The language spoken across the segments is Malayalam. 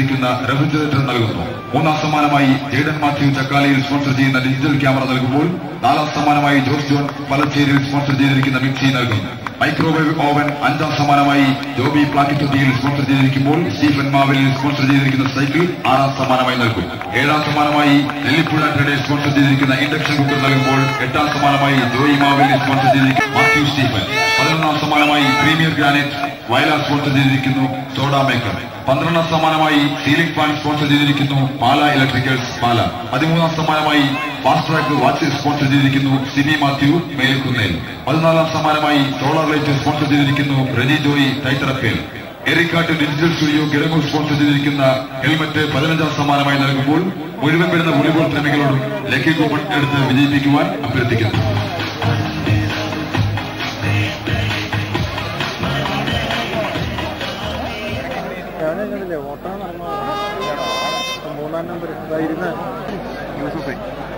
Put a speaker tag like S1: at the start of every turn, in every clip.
S1: ചെയ്തിരിക്കുന്ന റെഫ്രിജറേറ്റർ നൽകുന്നു മൂന്നാം സമ്മാനമായി ജെയ്ഡൻ മാത്യു ചക്കാലയിൽ സ്പോൺസർ ചെയ്യുന്ന ഡിജിറ്റൽ ക്യാമറ നൽകുമ്പോൾ നാലാം സമ്മാനമായി ജോർജ് ജോൺ പലച്ചേരിയിൽ സ്പോൺസർ ചെയ്തിരിക്കുന്ന മിക്സി നൽകുന്നു മൈക്രോവേവ് ഓവൻ അഞ്ചാം സമ്മാനമായി ജോബി പ്ലാക്കിത്തൊട്ടിയിൽ സ്പോൺസർ ചെയ്തിരിക്കുമ്പോൾ സ്റ്റീഫൻ മാവലിൽ സ്പോൺസർ ചെയ്തിരിക്കുന്ന സൈക്കിൾ ആറാം സമ്മാനമായി നൽകും ഏഴാം സമ്മാനമായി നെല്ലിപ്പുഴ ട്രേഡേഴ്സ് സ്പോൺസർ ചെയ്തിരിക്കുന്ന ഇൻഡക്ഷൻ കുക്കർ നൽകുമ്പോൾ എട്ടാം സമ്മാനമായി ജോയി മാവലിൽ സ്പോൺസർ ചെയ്തിരിക്കുന്ന മാത്യു സ്റ്റീഫൻ പതിനൊന്നാം സമ്മാനമായി പ്രീമിയർ ഗ്രാനൈറ്റ് വയല സ്പോൺസർ ചെയ്തിരിക്കുന്നു സോഡ മേക്കർ പന്ത്രണ്ടാം സമ്മാനമായി സീലിംഗ് ഫാൻ സ്പോൺസർ ചെയ്തിരിക്കുന്നു പാല ഇലക്ട്രിക്കൽസ് പാല പതിമൂന്നാം സമ്മാനമായി ഫാസ്റ്റ് ട്രാക്ക് വാച്ച് സ്പോൺസർ ചെയ്തിരിക്കുന്നു സിനി മാത്യു മേൽക്കുന്നേൽ പതിനാലാം സമ്മാനമായി സോളാർ ലൈറ്റ് സ്പോൺസർ ചെയ്തിരിക്കുന്നു Reji Joy Thaitharappel Erikkat digital studio Girangoor sponsor ചെയ്തിരിക്കുന്ന ഹെൽമറ്റ് പതിനഞ്ചാം സമ്മാനമായി നൽകുമ്പോൾ മുഴുവൻ വരുന്ന വോളിബോൾ പ്രേമികളോടും ലക്കി കൂപ്പൺ എടുത്ത് വിജയിപ്പിക്കുവാൻ അഭ്യർത്ഥിക്കുന്നു
S2: ഞാനല്ലേ ഓട്ടം നടന്നു മൂന്നാം നമ്പർ ഇതായിരുന്ന യൂസഫേ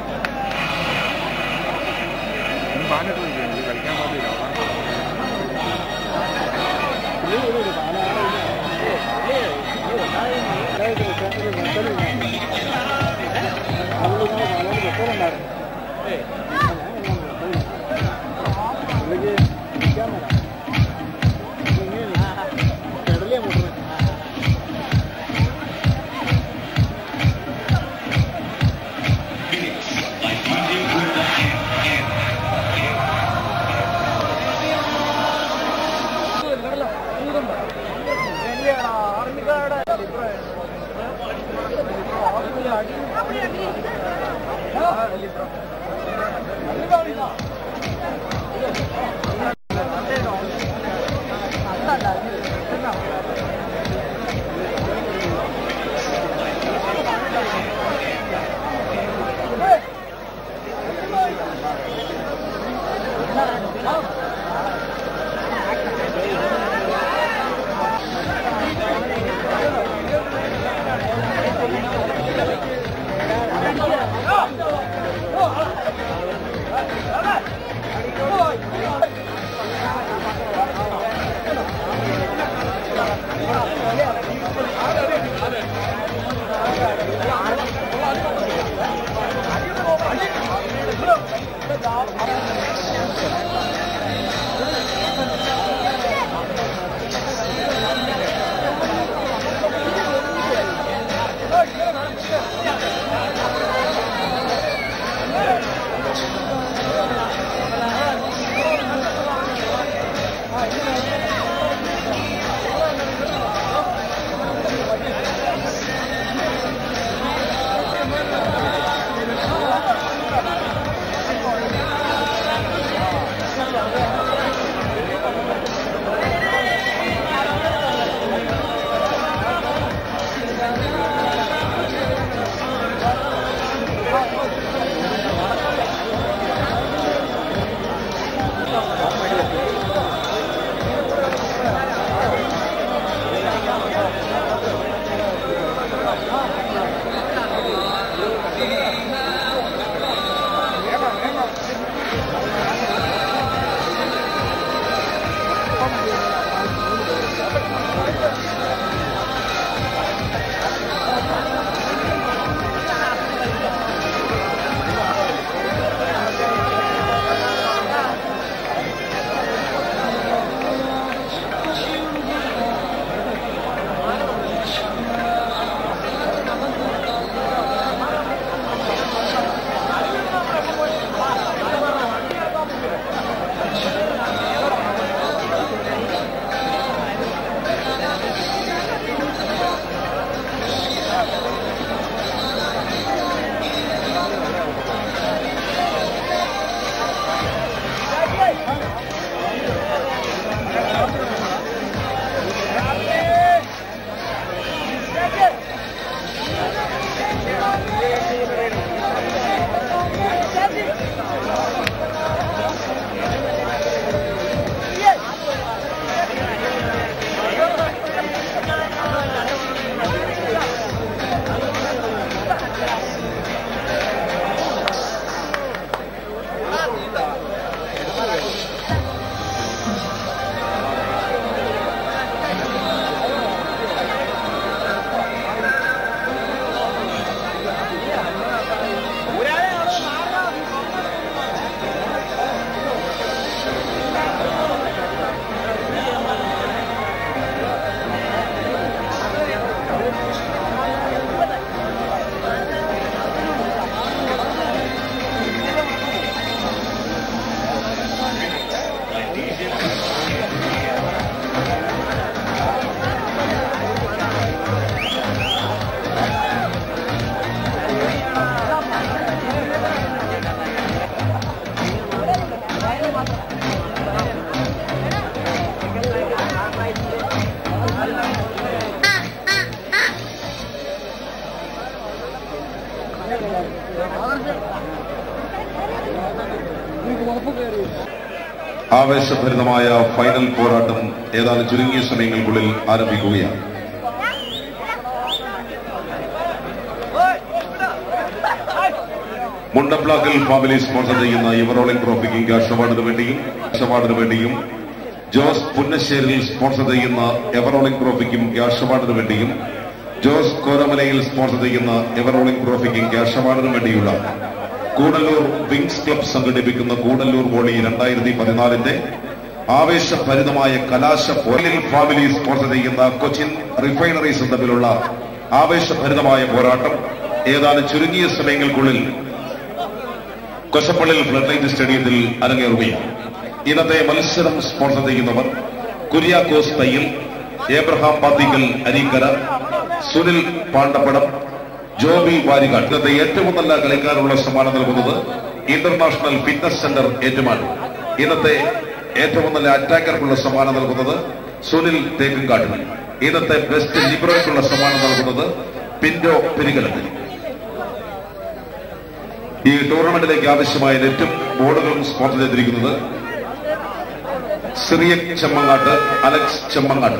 S2: കളിക്കാൻ പാടില്ല കിടലേ മുട്ടുന്നത്
S3: Thank ആവേശഭരിതമായ ഫൈനൽ പോരാട്ടം ഏതാനും ചുരുങ്ങിയ സമയങ്ങൾക്കുള്ളിൽ ആരംഭിക്കുകയാണ് മുണ്ടപ്ലാക്കൽ ഫാമിലി സ്പോൺസർ ചെയ്യുന്ന എവറോളിംഗ് ട്രോഫിക്കും ക്യാഷ് അവാർഡിന് വേണ്ടിയും ക്യാഷ് അവാർഡിന് വേണ്ടിയും ജോസ് പുന്നശ്ശേരിയിൽ സ്പോൺസർ ചെയ്യുന്ന എവറോളിംഗ് ട്രോഫിക്കും ക്യാഷ് അവാർഡിന് വേണ്ടിയും ജോസ് കോരമലയിൽ സ്പോൺസർ ചെയ്യുന്ന എവറോളിംഗ് ട്രോഫിക്കും ക്യാഷ് അവാർഡിന് വേണ്ടിയുള്ള കൂടല്ലൂർ വിങ്സ് ക്ലബ് സംഘടിപ്പിക്കുന്ന കൂടല്ലൂർ വോളി രണ്ടായിരത്തി പതിനാലിന്റെ ആവേശഭരിതമായ കലാശ പോലിൽ ഫാമിലി സ്പോൺസർ ചെയ്യുന്ന കൊച്ചിൻ റിഫൈനറീസും തമ്മിലുള്ള ആവേശഭരിതമായ പോരാട്ടം ഏതാനും ചുരുങ്ങിയ സമയങ്ങൾക്കുള്ളിൽ കൊശപ്പള്ളിൽ ഫ്ലഡ് ലൈറ്റ് സ്റ്റേഡിയത്തിൽ അരങ്ങേറുകയാണ് ഇന്നത്തെ മത്സരം സ്പോൺസർ ചെയ്യുന്നവർ കുര്യാക്കോസ് തയ്യൽ ഏബ്രഹാം പാത്തിക്കൽ അരീക്കര സുനിൽ പാണ്ടപ്പടം ജോബി വാരികാട് ഇന്നത്തെ ഏറ്റവും നല്ല കളിക്കാനുള്ള സമ്മാനം നൽകുന്നത് ഇന്റർനാഷണൽ ഫിറ്റ്നസ് സെന്റർ ഏറ്റുമാനൂർ ഇന്നത്തെ ഏറ്റവും നല്ല അറ്റാക്കർക്കുള്ള സമ്മാനം നൽകുന്നത് സുനിൽ തേക്കുംകാട്ടിൽ ഇന്നത്തെ ബെസ്റ്റ് ലിബറോയ്ക്കുള്ള സമ്മാനം നൽകുന്നത് പിന്റോ പെരികലത്തിൽ ഈ ടൂർണമെന്റിലേക്ക് ആവശ്യമായ നെറ്റും ബോർഡുകളും സ്പോൺസർ ചെയ്തിരിക്കുന്നത് സിറിയക് ചെമ്മങ്ങാട്ട് അലക്സ് ചെമ്മങ്ങാട്ട്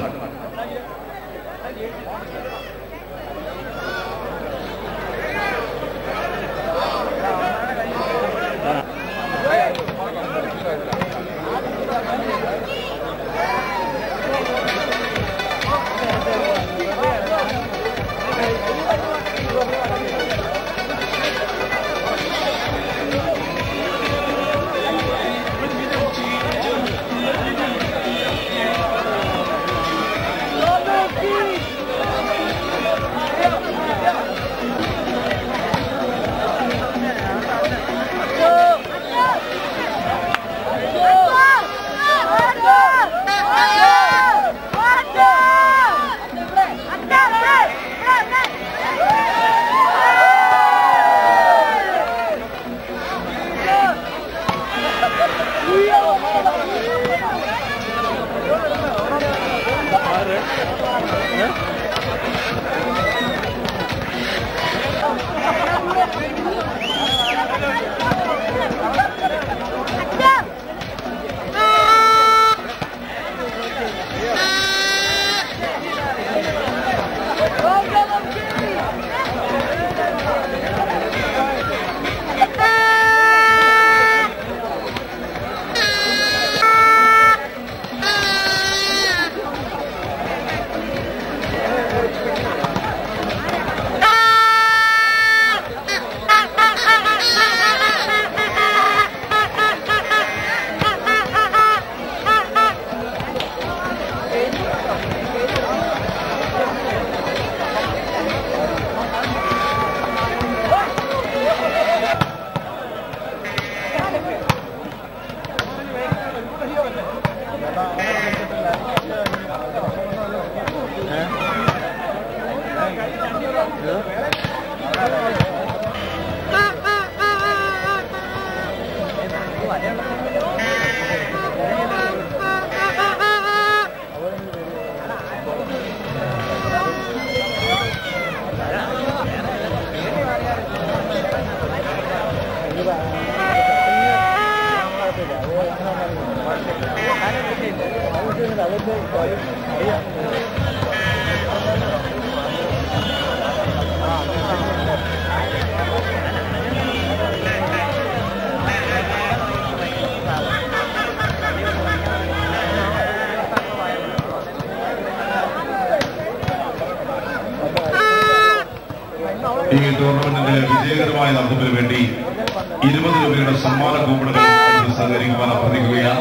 S3: ഈ ടൂർണമെന്റിന്റെ വിജയകരമായ നടത്തിപ്പിന് വേണ്ടി ഇരുപത് രൂപയുടെ സമ്മാന കൂപ്പണുകൾ എടുത്ത് സഹകരിക്കുവാൻ അഭ്യർത്ഥിക്കുകയാണ്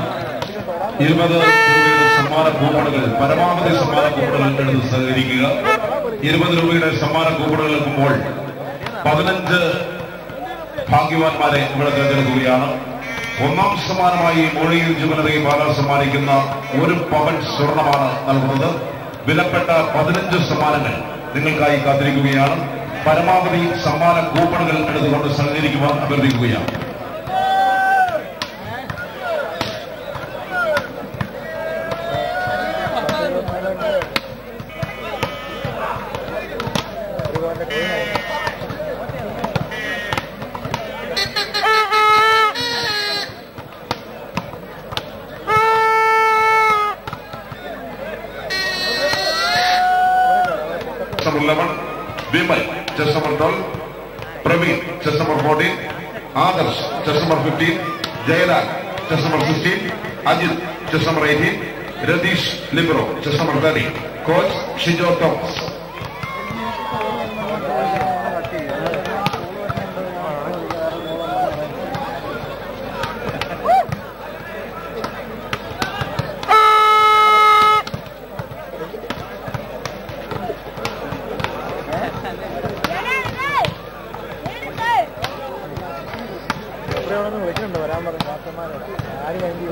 S3: ഇരുപത് രൂപയുടെ സമ്മാന കൂപ്പണുകൾ പരമാവധി സമ്മാന കൂപ്പണുകൾ എടുത്ത് സഹകരിക്കുക ഇരുപത് രൂപയുടെ സമ്മാന കൂപ്പണുകൾ എടുക്കുമ്പോൾ പതിനഞ്ച് ഭാഗ്യവാന്മാരെ ഇവിടെ തിരഞ്ഞെടുക്കുകയാണ് ഒന്നാം സമ്മാനമായി മൊഴിയിൽ ജുവലറി പാല സമ്മാനിക്കുന്ന ഒരു പവൻ സ്വർണമാണ് നൽകുന്നത് വിലപ്പെട്ട പതിനഞ്ച് സമ്മാനങ്ങൾ നിങ്ങൾക്കായി കാത്തിരിക്കുകയാണ് പരമാവധി സമ്മാന കൂപ്പണുകൾ എടുത്തുകൊണ്ട് സഹകരിക്കുവാൻ അഭ്യർത്ഥിക്കുകയാണ്
S4: Ah!
S3: Eleven Vimal chest number twelve Praveen chest number fourteen Adarsh chest number fifteen Jayalal chest number sixteen Ajith chest number eighteen Ratheesh libero chest number thirteen coach Shijo Thomas
S2: എവിടെയാണെന്ന് വിളിക്കുന്നുണ്ട് വരാൻ പറഞ്ഞു ഡോക്ടർമാരെ ആര് വേണ്ടി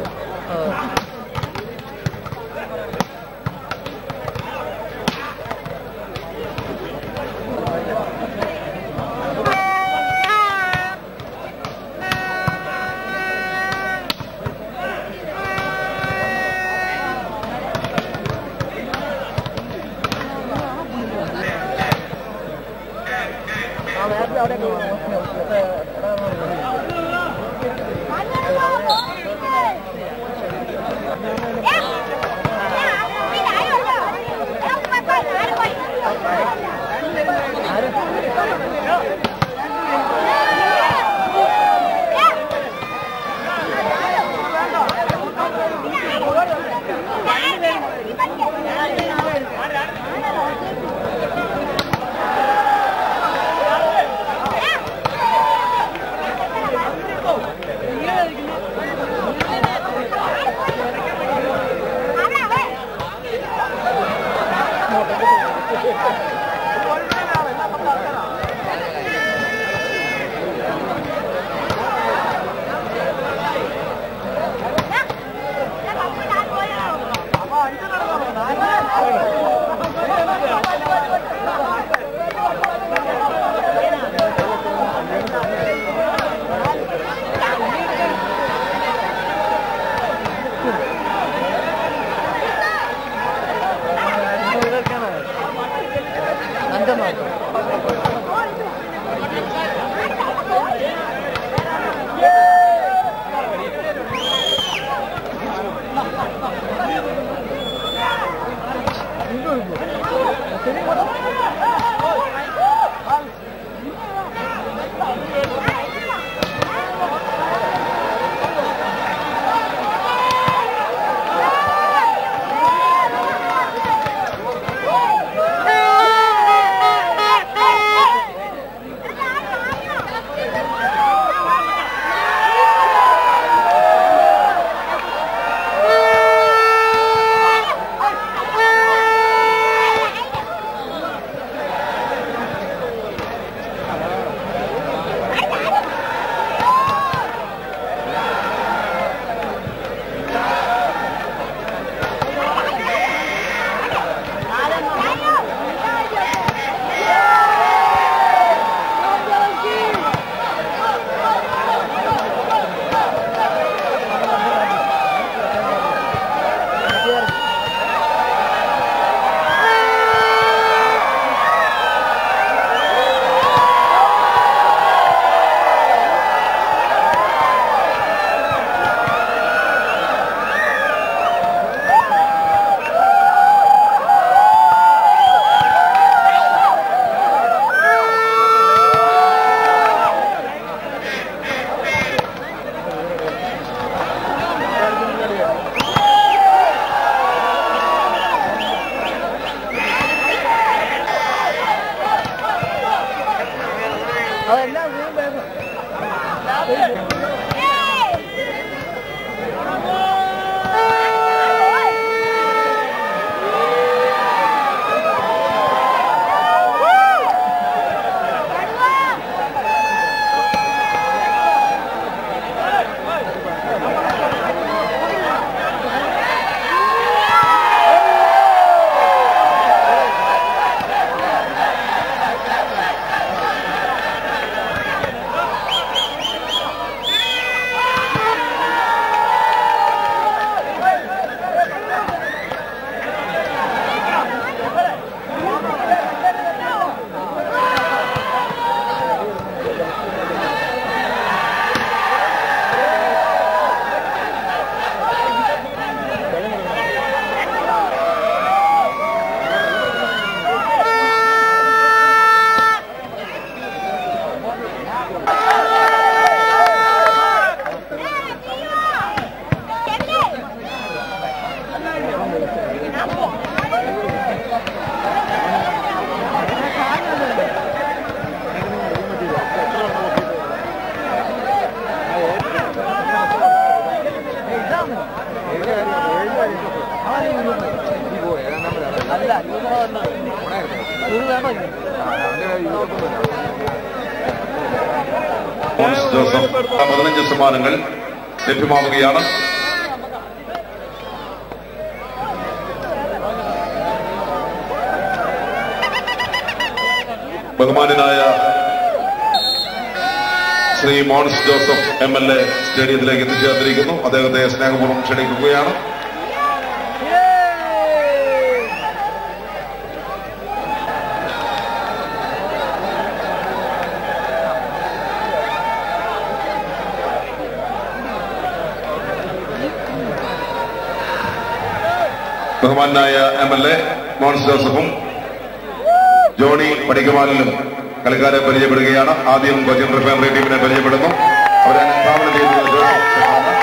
S4: Ah!
S3: മോൻസ് ജോസഫ് പതിനഞ്ച് സമ്മാനങ്ങൾ ലഭ്യമാവുകയാണ് ബഹുമാനായ Shri Mons Joseph M L A സ്റ്റേഡിയത്തിലേക്ക് എത്തിച്ചേർന്നിരിക്കുന്നു അദ്ദേഹത്തെ സ്നേഹപൂർവ്വം ക്ഷണിക്കുകയാണ് ബഹുമാനായ എം എൽ എ മോൻസ് ജോസഫും ജോണി പടിക്കമാലിലും കളിക്കാരെ പരിചയപ്പെടുകയാണ് ആദ്യം കൊച്ചിൻ റിഫൈനറി ടീമിനെ പരിചയപ്പെടുന്നു അവരെ സംഭാവന ചെയ്തത് ജോസഫ് ചെന്നാണ്.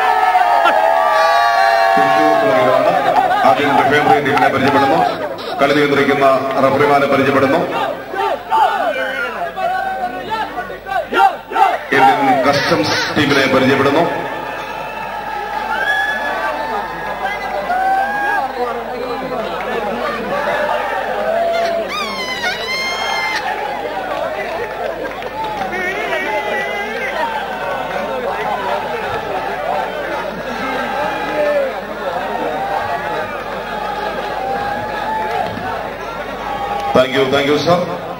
S3: പിന്റു തുടങ്ങിയവരാണ്. ആദ്യം റിഫൈനറി ടീമിനെ പരിചയപ്പെടുന്നു കളി നിയന്ത്രിക്കുന്ന റഫറിമാരെ പരിചയപ്പെടുന്നു ഇന്ത്യൻ കസ്റ്റംസ് ടീമിനെ പരിചയപ്പെടുന്നു thank you thank you sir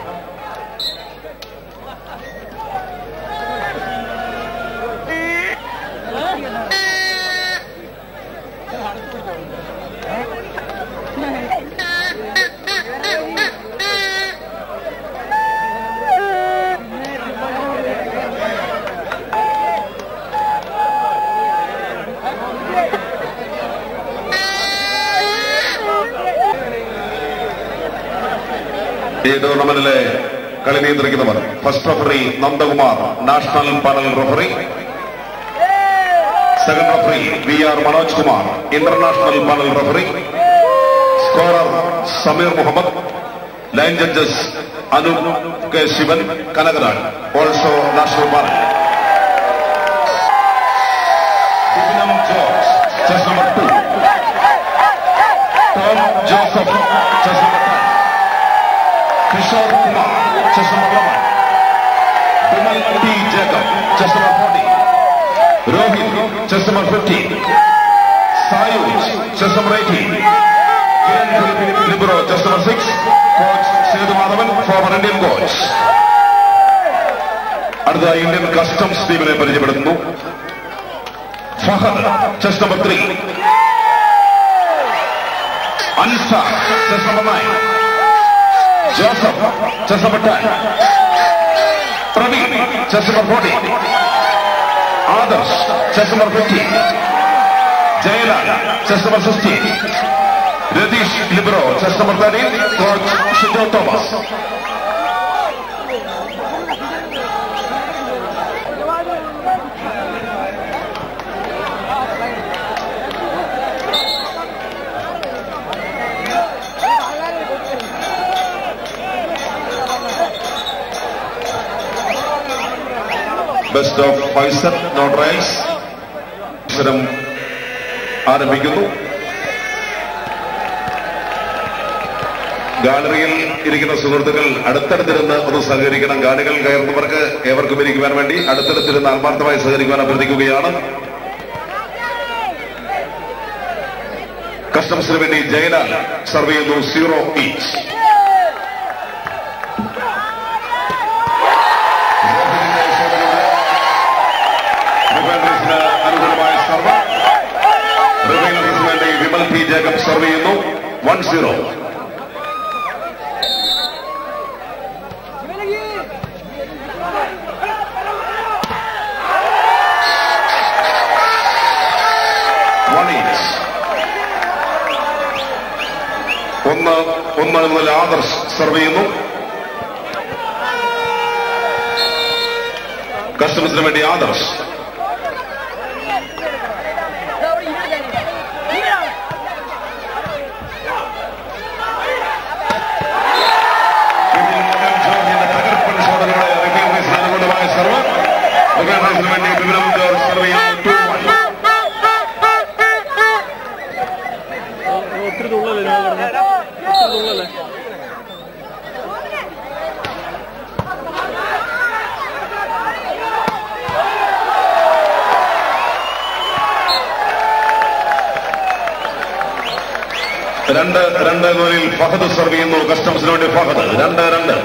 S3: ഈ ടൂർണമെന്റിലെ കളി നിയന്ത്രിക്കുന്നവർ first referee Nandakumar national panel referee second referee V R Manoj Kumar international panel referee scorer Sameer Muhammad line judges Anoop K Sivan Kanakaraj also national panel Bibinam George chest number two Tom Joseph chest number ten Kishore Kumar chest number eleven Vimal T Jacob chest number forty Rohith chest number fifteen Sayuj chest number eighteen Kiran Philip libero chest number six coach Sethumadhavan former Indian coach അടുത്ത ഇന്ത്യൻ കസ്റ്റംസ് ടീമിനെ പരിചയപ്പെടുത്തുന്നു Fahad chest number three Ansar chest number nine Joseph chest number ten Praveen chest number forty Adarsh chest number fifteen Jayalal chest number sixteen Ratheesh libero chest number thirteen coach Shijo Thomas best of five set no trials മത്സരം ആരംഭിക്കുന്നു ഗാലറിയിൽ ഇരിക്കുന്ന സുഹൃത്തുക്കൾ അടുത്തടുത്തിരുന്ന് ഒന്ന് സഹകരിക്കണം ഗാഡികൾ കയറുന്നവർക്ക് ഏവർക്കും ഇരിക്കുവാൻ വേണ്ടി അടുത്തടുത്തിരുന്ന് ആത്മാർത്ഥമായി സഹകരിക്കുവാൻ അഭ്യർത്ഥിക്കുകയാണ് കസ്റ്റംസിന് വേണ്ടി ജയലാൽ സർവ് ചെയ്യുന്നു സീറോ ഈച്ച് റിഫൈനറീസിന് അനുകൂലമായ സർവ് റിഫൈനറീസിന് വേണ്ടി വിമൽ പി ജേക്കബ് സർവ് ചെയ്യുന്നു വൺ സീറോ വൺ ഈച്ച് ഒന്ന് ഒന്ന് മുതൽ ആദർശ് സർവ് ചെയ്യുന്നു കസ്റ്റമേഴ്സിന് വേണ്ടി ആദർശ് ജോർജിന്റെ തകർപ്പൻ ഷോട്ടിലൂടെ റിഫൈനറീസിന് അനുകൂലമായ സർവ് റിഫൈനറീസിന് വേണ്ടി വിവരം ജോർജ് സർവ് ചെയ്യുന്നു ടു വൺ
S2: ഒത്തിരി തുള്ളല്ലേ ഞാൻ കിടന്ന്? ഒത്തിരി തുള്ളല്ലേ
S3: രണ്ട് രണ്ട് എന്ന നിലയിൽ ഫഹദ് സർവ് ചെയ്യുന്നു കസ്റ്റംസിന് വേണ്ടി ഫഹദ് രണ്ട് രണ്ട്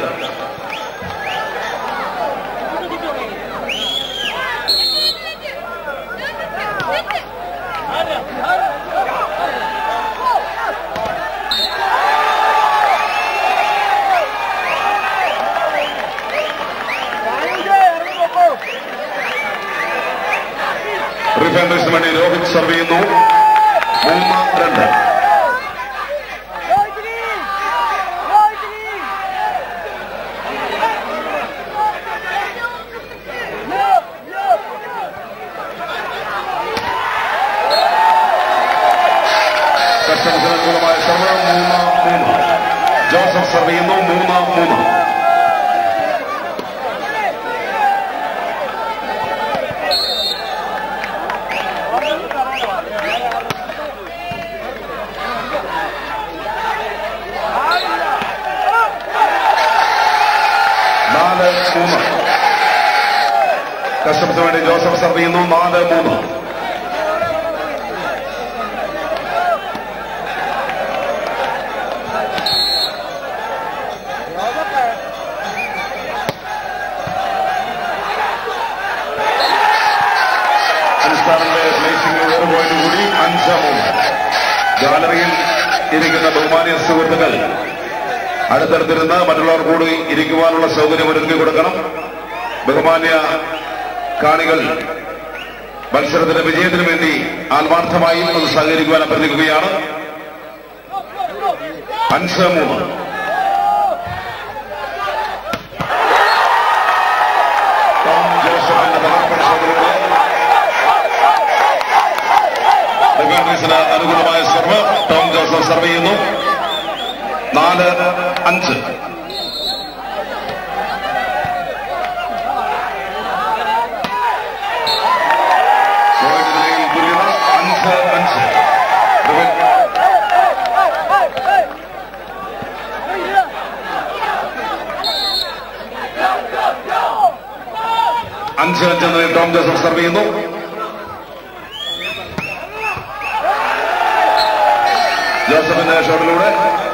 S3: റിഫൻഡേഴ്സിന് വേണ്ടി രോഹിത് സർവ് ചെയ്യുന്നു മൂന്ന് രണ്ട് കസ്റ്റംസിന് അനുകൂലമായ സർവ് മൂന്ന് മൂന്ന് ജോസഫ് സർവ് ചെയ്യുന്നു മൂന്ന് മൂന്ന് നാല് മൂന്ന് കസ്റ്റംസിന് വേണ്ടി ജോസഫ് സർവ് ചെയ്യുന്നു നാല് മൂന്ന് അൻസാറിന്റെ പ്ലേസിംഗ് ഒരു പോയിന്റ് കൂടി അഞ്ച് മൂന്ന് ഗാലറിയിൽ ഇരിക്കുന്ന ബഹുമാനിയ സുഹൃത്തുക്കൾ അടുത്തടുത്തിരുന്ന് മറ്റുള്ളവർ കൂടി ഇരിക്കുവാനുള്ള സൗകര്യം ഒരുക്കി കൊടുക്കണം ബഹുമാന്യ കാണികൾ മത്സരത്തിന്റെ വിജയത്തിന് വേണ്ടി ആത്മാർത്ഥമായി ഒന്ന് സഹകരിക്കുവാൻ അഭ്യർത്ഥിക്കുകയാണ് അഞ്ച് മൂന്ന് ടോം ജോസഫിന്റെ തകർപ്പടിച്ചതിലൂടെ ഡിഫൻഡേഴ്സിന് അനുകൂലമായ സർവ് ടോം ജോസഫ് സർവ് ചെയ്യുന്നു നാല് അഞ്ച് പോയിന്റ് നിലയിൽ തുല്യത അഞ്ച് അഞ്ച് അഞ്ച് അഞ്ച് എന്ന നിലയിൽ ടോം ജോസഫ് സർവ് ചെയ്യുന്നു ജോസഫിന്റെ ഷോട്ടിലൂടെ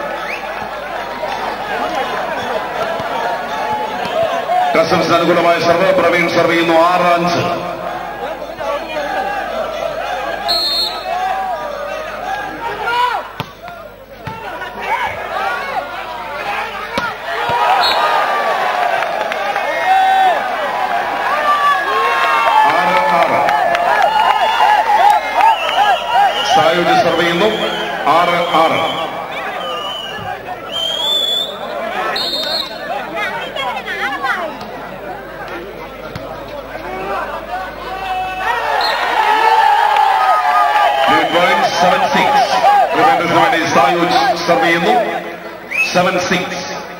S3: കസ്റ്റംസിന് അനുകൂലമായ സർവ് പ്രവീൺ സർവ് ചെയ്യുന്നു ആറ് അഞ്ച് ആറ് ആറ് സായുജ് സർവ് ചെയ്യുന്നു ആറ് ആറ് ലീഡ് പോയിന്റ് സെവൻ സിക്സ് റിവൈൻഡേഴ്സിന് വേണ്ടി സായുജ് സർവ് ചെയ്യുന്നു സെവൻ സിക്സ്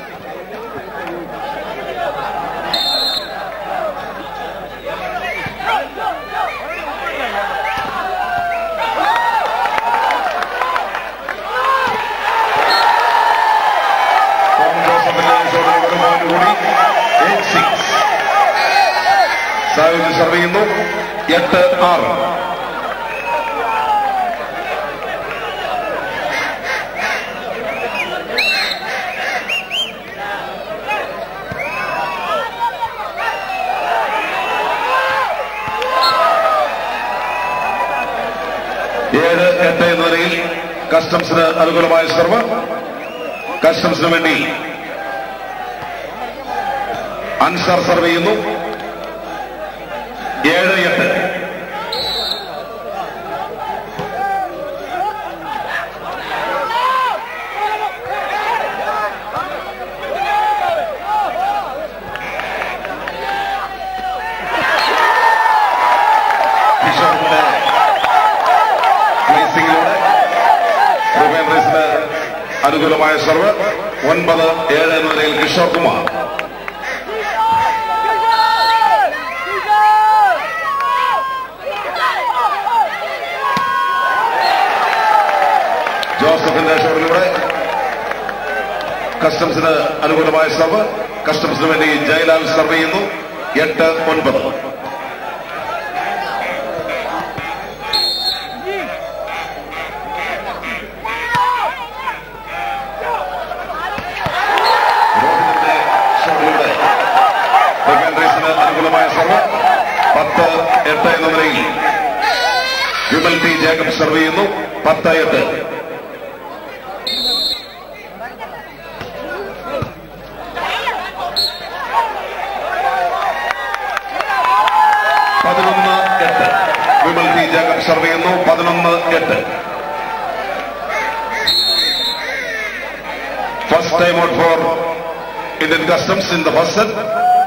S3: ടോം ജോസഫിന്റെ ഷോട്ടിൽ ഒരു പോയിന്റ് കൂടി എയ്റ്റ് സിക്സ് സായുജ് സർവ് ചെയ്യുന്നു എട്ട് ആറ് ഏഴ് എട്ട് എന്ന നിലയിൽ കസ്റ്റംസിന് അനുകൂലമായ സർവ് കസ്റ്റംസിന് വേണ്ടി അൻസാർ സർവ് ചെയ്യുന്നു ഏഴ് എട്ട് കിഷോറിന്റെ പ്ലേസിംഗിലൂടെ റിഫൈനറീസിന് അനുകൂലമായ സർവ് ഒൻപത് ഏഴ് എന്ന നിലയിൽ കിഷോർ കുമാർ ജോസഫിന്റെ ഷോട്ടിലൂടെ കസ്റ്റംസിന് അനുകൂലമായ സർവ് കസ്റ്റംസിന് വേണ്ടി ജയലാൽ സർവ് ചെയ്യുന്നു എട്ട് ഒൻപത് മനോഹരമായ സർവ് പത്ത് എട്ട് എന്ന നിലയിൽ വിമൽ ടി ജേക്കബ് സർവ് ചെയ്യുന്നു പത്ത് എട്ട് പതിനൊന്ന് എട്ട് വിമൽ ടി ജേക്കബ് സർവ് ചെയ്യുന്നു പതിനൊന്ന് എട്ട് first time out for Indian customs in the first set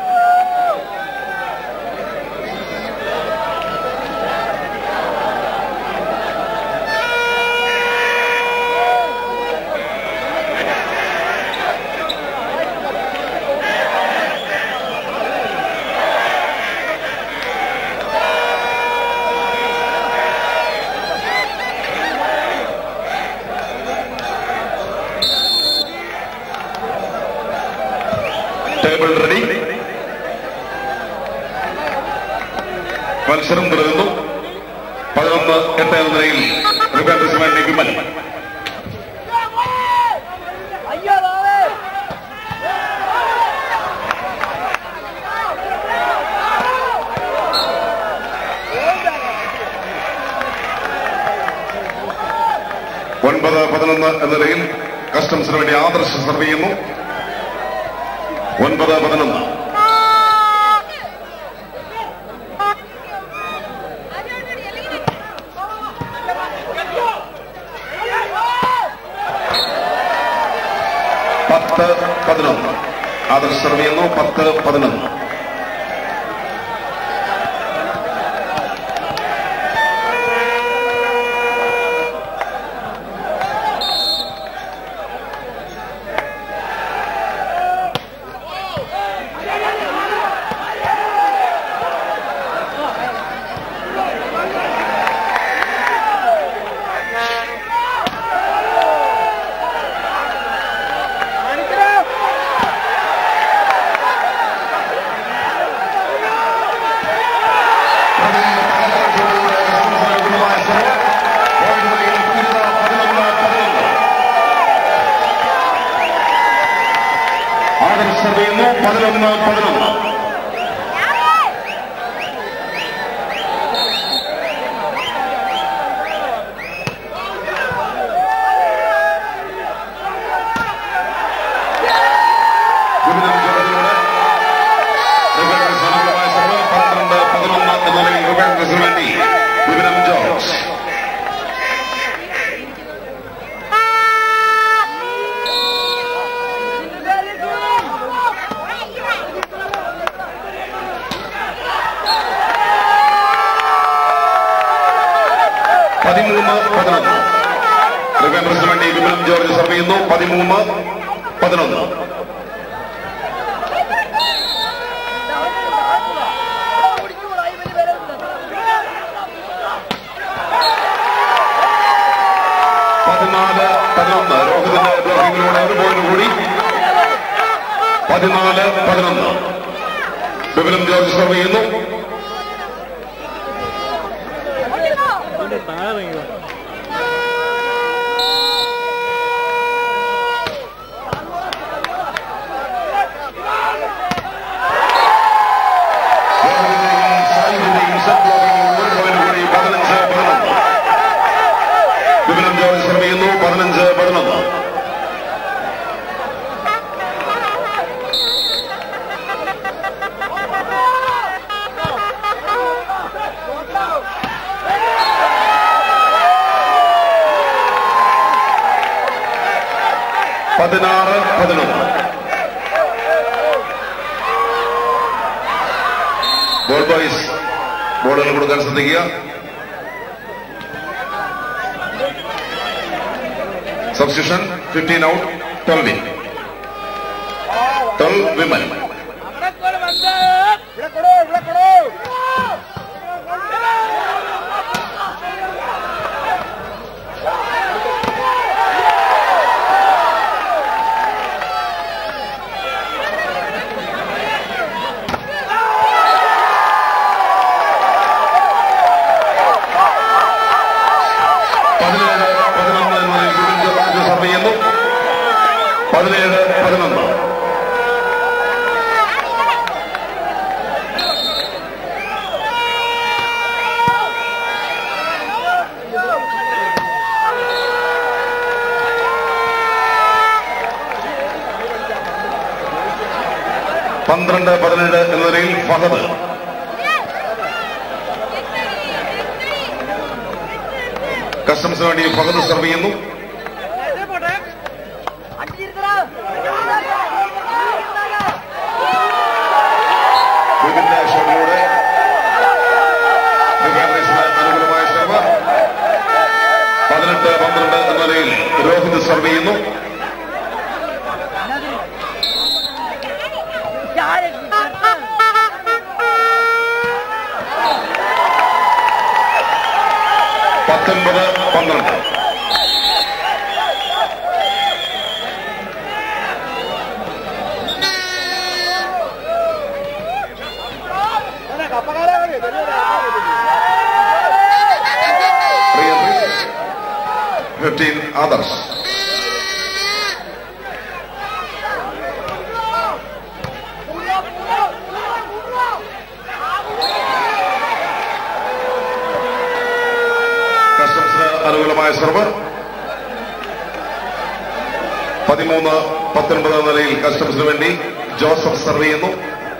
S3: table ready മത്സരം തുടരുന്നു പതിനൊന്ന് എട്ട് എന്ന നിലയിൽ റിപ്പബ്ലിക്സ്മാൻ വിമൽ
S2: അയ്യോ ബാവേ
S3: ഒൻപത് പതിനൊന്ന് എന്ന നിലയിൽ കസ്റ്റംസിന് വേണ്ടി ആദർശ സർവ് ചെയ്യുന്നു ഒൻപത് പതിനൊന്ന് പത്ത് പതിനൊന്ന് ആദർശ സർവ് ചെയ്യുന്നു പത്ത് പതിനൊന്ന് ആദർശ സർവ് ചെയ്യുന്നു പതിനൊന്ന് പതിനൊന്ന് ഗുരുതരം ജോലിയിലൂടെ റിബേക്കർ സമഗ്രമായ സർവ് പന്ത്രണ്ട് പതിനൊന്ന് എന്ന നിലയിൽ റിബേക്കർസിന് വേണ്ടി വിവരം ജോർജ് പതിമൂന്ന് പതിനൊന്ന് റിബേക്കർസിന് വേണ്ടി വിമലം ജോർജ് സർവ് ചെയ്യുന്നു പതിമൂന്ന് പതിനൊന്ന് പതിനാല് പതിനൊന്ന് രോഹിതിന്റെ ബ്ലോക്കിങ്ങിലൂടെ ഒരു പോയിന്റ് കൂടി പതിനാല് പതിനൊന്ന് വിപുലം ജോർജ് സർവ് ചെയ്യുന്നു
S2: ഇതിന്റെ താഴെ ഇറങ്ങി വാ.
S3: രോഹിതിന്റെയും സായുവിന്റെയും സെറ്റ് ബ്ലോക്കിങ്ങിലൂടെ ഒരു പോയിന്റ് കൂടി പതിനഞ്ച് പതിനൊന്ന് വിപുലം ജോർജ് സർവ് ചെയ്യുന്നു പതിനഞ്ച് പതിനൊന്ന് പതിനാറ് പതിനൊന്ന് ബോൾ ബോയ്സ് ബോളുകൾ കൊടുക്കാൻ ശ്രദ്ധിക്കുക substitution fifteen out twelve in twelve വിമൻ
S2: ഇവിടെ കൊടു ഇവിടെ കൊടു
S3: പതിനേഴ് പതിനൊന്ന് എന്ന നിലയിൽ ഗുരുവിൻ ജോർജ് സർവ് ചെയ്യുന്നു പതിനേഴ് പതിനൊന്ന് പന്ത്രണ്ട് പതിനേഴ് എന്ന നിലയിൽ ഫഹദ് കസ്റ്റംസിന് വേണ്ടി ഫഹദ് സർവ് ചെയ്യുന്നു വിപിന്റെ ഷോട്ടിലൂടെ റിഫൈനറീസിന് അനുകൂലമായ സർവ് പതിനെട്ട് പന്ത്രണ്ട് എന്ന നിലയിൽ രോഹിത് സർവ് ചെയ്യുന്നു പത്തൊൻപത് പന്ത്രണ്ട് ഫിഫ്റ്റീൻ ആദർശ് കസ്റ്റംസിന് അനുകൂലമായ സർവ് പതിമൂന്ന് പത്തൊൻപത് എന്ന നിലയിൽ കസ്റ്റംസിന് വേണ്ടി ജോസഫ് സർവ് ചെയ്യുന്നു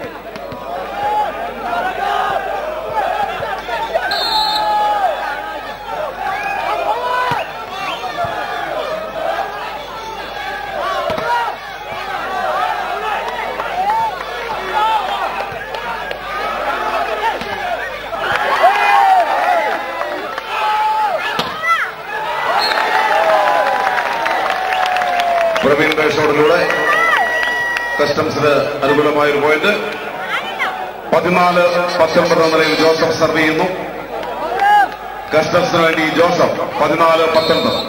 S3: പ്രവീൺ ബേഷോടിലൂടെ കസ്റ്റംസിന് അനുകൂലമായ ഒരു പോയിന്റ് പതിനാല് പത്തൊൻപത് എന്ന നിലയിൽ ജോസഫ് സർവ് ചെയ്യുന്നു കസ്റ്റംസിന് വേണ്ടി ജോസഫ് പതിനാല് പത്തൊൻപത്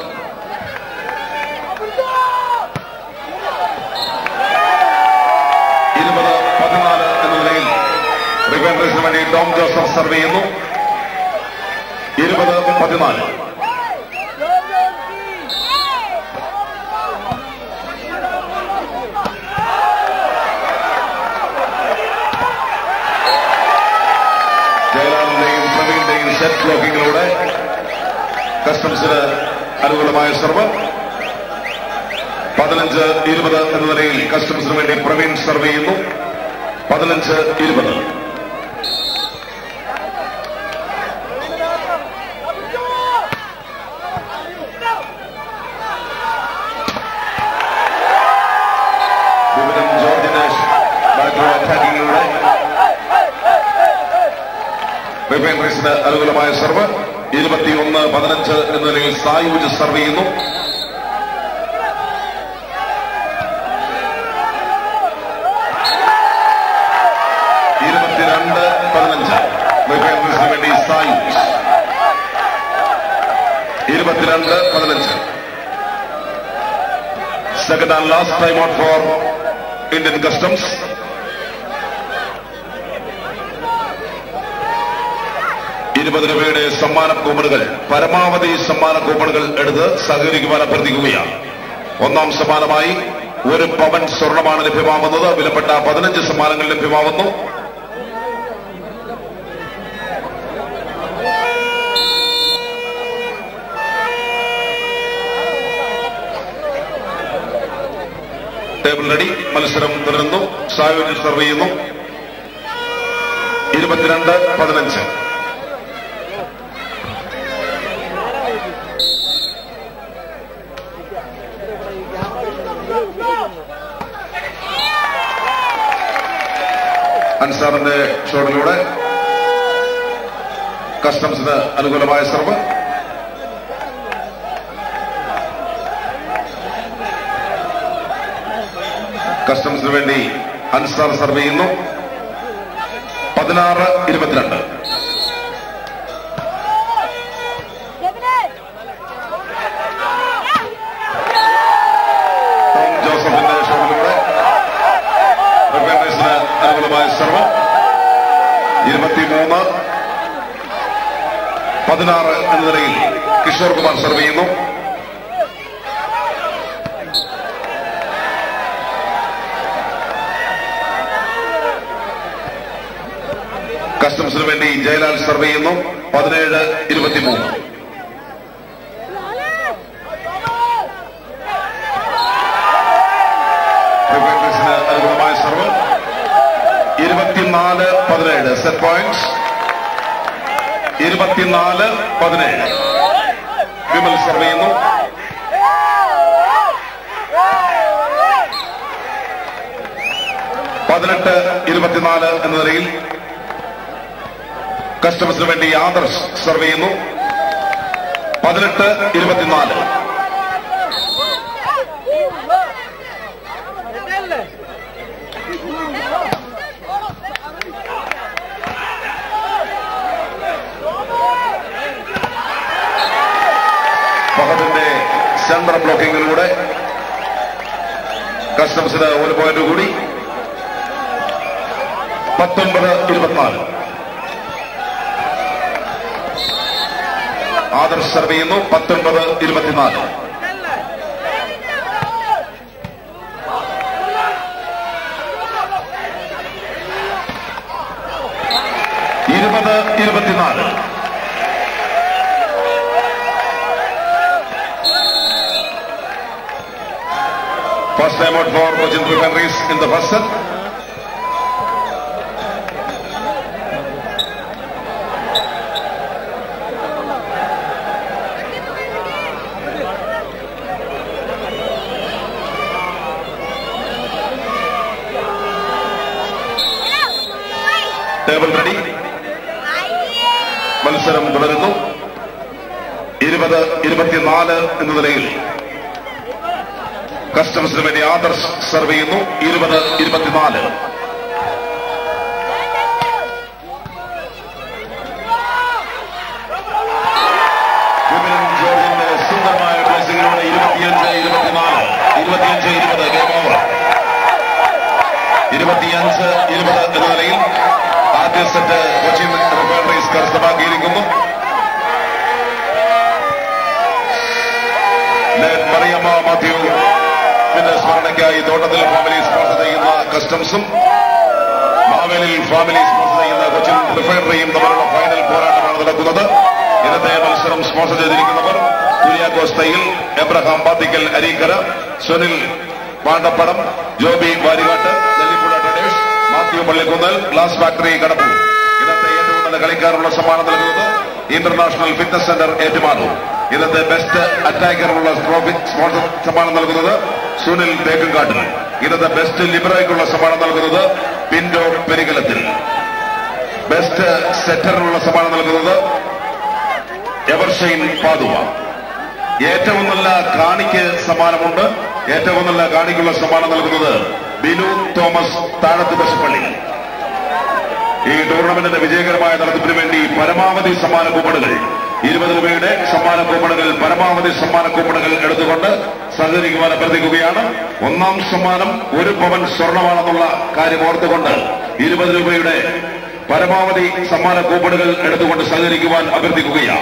S3: ഇരുപത് പതിനാല് എന്ന നിലയിൽ റിവൈൻഡേഴ്സിന് വേണ്ടി ടോം ജോസഫ് സർവ് ചെയ്യുന്നു ഇരുപത് പതിനാല് ജയലാലിന്റെയും പ്രവീണിന്റെയും സെറ്റ് ബ്ലോക്കിങ്ങിലൂടെ കസ്റ്റംസിന് അനുകൂലമായ സർവ് പതിനഞ്ച് ഇരുപത് എന്ന നിലയിൽ കസ്റ്റംസിന് വേണ്ടി പ്രവീൺ സർവ് ചെയ്യുന്നു പതിനഞ്ച് ഇരുപത് വിവിധൻ ജോർജിന്റെ ബാക്ക്ഗ്രൗണ്ട് അറ്റാക്കിങ്ങിലൂടെ റിഫൈനറീസിന് അനുകൂലമായ സർവ് ഇരുപത്തിയൊന്ന് പതിനഞ്ച് എന്ന നിലയിൽ സായൂജ് സർവ് ചെയ്യുന്നു ഇരുപത്തിരണ്ട് പതിനഞ്ച് റിഫൈനറീസിന് വേണ്ടി സായൂജ് ഇരുപത്തിരണ്ട് പതിനഞ്ച് second and last time out for Indian customs ഇരുപത് രൂപയുടെ സമ്മാന കൂപ്പണുകൾ പരമാവധി സമ്മാന കൂപ്പണുകൾ എടുത്ത് സഹകരിക്കുവാൻ അഭ്യർത്ഥിക്കുകയാണ് ഒന്നാം സമ്മാനമായി ഒരു പവൻ സ്വർണമാണ് ലഭ്യമാവുന്നത് വിലപ്പെട്ട പതിനഞ്ച് സമ്മാനങ്ങൾ ലഭ്യമാവുന്നു ടേബിൾ റെഡി മത്സരം തുടരുന്നു സായുധ സർവ് ചെയ്യുന്നു ഇരുപത്തിരണ്ട് പതിനഞ്ച് അൻസാറിന്റെ ഷോട്ടിലൂടെ കസ്റ്റംസിന് അനുകൂലമായ സർവ് കസ്റ്റംസിന് വേണ്ടി അൻസാർ സർവ് ചെയ്യുന്നു പതിനാറ് ഇരുപത്തിരണ്ട് ടോം ജോസഫിന്റെ ഷോട്ടിലൂടെ റിപ്പയറേഴ്സിന് അനുകൂലമായ സർവ് ഇരുപത്തിമൂന്ന് പതിനാറ് എന്ന നിലയിൽ കിഷോർ കുമാർ സർവ് ചെയ്യുന്നു കസ്റ്റംസിന് വേണ്ടി ജയലാൽ സർവ് ചെയ്യുന്നു പതിനേഴ് ഇരുപത്തിമൂന്ന് റിപ്പയറേഴ്സിന് അനുകൂലമായ സർവ് പതിനേഴ് സെറ്റ് പോയിന്റ് ഇരുപത്തിനാല് പതിനേഴ് വിമൽ സർവ് ചെയ്യുന്നു പതിനെട്ട് ഇരുപത്തിനാല് എന്ന നിലയിൽ കസ്റ്റമേഴ്സിന് വേണ്ടി ആദർശ് സർവ് ചെയ്യുന്നു പതിനെട്ട് ഇരുപത്തിനാല് ഫഹദിന്റെ സെന്റർ ബ്ലോക്കിങ്ങിലൂടെ കസ്റ്റംസിന് ഒരു പോയിന്റ് കൂടി പത്തൊൻപത് ഇരുപത്തിനാല് ആദർശ് സർവ് ചെയ്യുന്നു പത്തൊൻപത് ഇരുപത്തിനാല് ഇരുപത് ഇരുപത്തിനാല് First time out for Cochin Refineries in the first set. Table ready മത്സരം തുടരുന്നു ഇരുപത് ഇരുപത്തിനാല് എന്ന നിലയിൽ കസ്റ്റംസിന് വേണ്ടി ആദർശ് സർവ് ചെയ്യുന്നു ഇരുപത് ഇരുപത്തിനാല് വിപിൻ ജോർജിന്റെ സുന്ദരമായ പ്ലേസിംഗിലൂടെ ഇരുപത്തിയഞ്ച് ഇരുപത്തിനാല് ഇരുപത്തിയഞ്ച് ഇരുപത് ഗെയിം ഓവർ ഇരുപത്തിയഞ്ച് ഇരുപത് എന്ന നിലയിൽ ആദ്യ സെറ്റ് കൊച്ചിൻ റിഫൈനറീസ് കരസ്ഥമാക്കിയിരിക്കുന്നു ലേറ്റ് മറിയമ്മ മാത്യു പിന്നെ സ്മരണയ്ക്കായി തോട്ടത്തിൽ ഫാമിലി സ്പോൺസർ ചെയ്യുന്ന കസ്റ്റംസും മാവേലിൽ ഫാമിലി സ്പോൺസർ ചെയ്യുന്ന കൊച്ചിൻ റിഫൈനറിയും തമ്മിലുള്ള ഫൈനൽ പോരാട്ടമാണ് നടക്കുന്നത് ഇന്നത്തെ മത്സരം സ്പോൺസർ ചെയ്തിരിക്കുന്നവർ Kuriakose Thayyil Abraham Pathikkal Areekkara Sunil Pandappadam Joby Varikattu Nellippuzha traders Mathew Pallikkunnel glass factory Kadappoor ഇന്നത്തെ ഏറ്റവും നല്ല കളിക്കാരുള്ള സമ്മാനം നൽകുന്നത് ഇന്റർനാഷണൽ ഫിറ്റ്നസ് സെന്റർ ഏറ്റുമാനൂർ ഇന്നത്തെ ബെസ്റ്റ് അറ്റാക്കറിനുള്ള ട്രോഫി സ്പോൺസർ സമ്മാനം നൽകുന്നത് സുനിൽ തേക്കുംകാട്ടിൽ ഇന്നത്തെ ബെസ്റ്റ് ലിബറയ്ക്കുള്ള സമ്മാനം നൽകുന്നത് പിന്റോ പെരികലത്തിൽ ബെസ്റ്റ് സെറ്ററിനുള്ള സമ്മാനം നൽകുന്നത് എവർഷൈൻ പാതുവ ഏറ്റവും നല്ല കാണിക്ക് സമ്മാനമുണ്ട് ഏറ്റവും നല്ല കാണിക്കുള്ള സമ്മാനം നൽകുന്നത് ബിനു തോമസ് താഴത്ത് ബശപ്പള്ളി ഈ ടൂർണമെന്റിന്റെ വിജയകരമായ നടത്തിപ്പിന് വേണ്ടി പരമാവധി സമ്മാന കൂപ്പണുകൾ ഇരുപത് രൂപയുടെ സമ്മാന കൂപ്പണുകൾ പരമാവധി സമ്മാന കൂപ്പണുകൾ എടുത്തുകൊണ്ട് സഹകരിക്കുവാൻ അഭ്യർത്ഥിക്കുകയാണ് ഒന്നാം സമ്മാനം ഒരു പവൻ സ്വർണമാണെന്നുള്ള കാര്യം ഓർത്തുകൊണ്ട് ഇരുപത് രൂപയുടെ പരമാവധി സമ്മാന കൂപ്പണുകൾ എടുത്തുകൊണ്ട് സഹകരിക്കുവാൻ അഭ്യർത്ഥിക്കുകയാണ്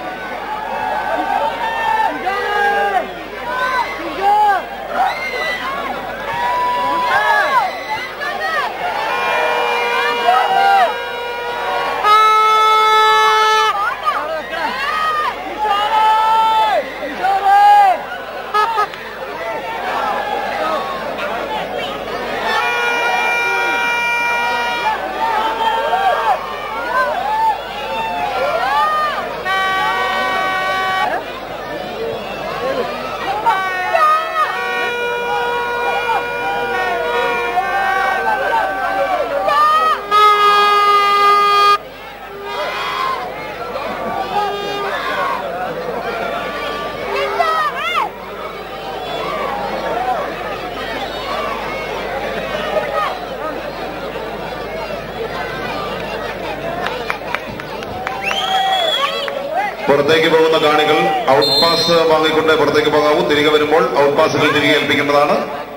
S3: പുറത്തേക്ക് പോകുന്ന കാണികൾ ഔട്ട് പാസ് വാങ്ങിക്കൊണ്ട് പുറത്തേക്ക് പോകാവൂ തിരികെ വരുമ്പോൾ ഔട്ട് പാസുകൾ തിരികെ ഏൽപ്പിക്കേണ്ടതാണ്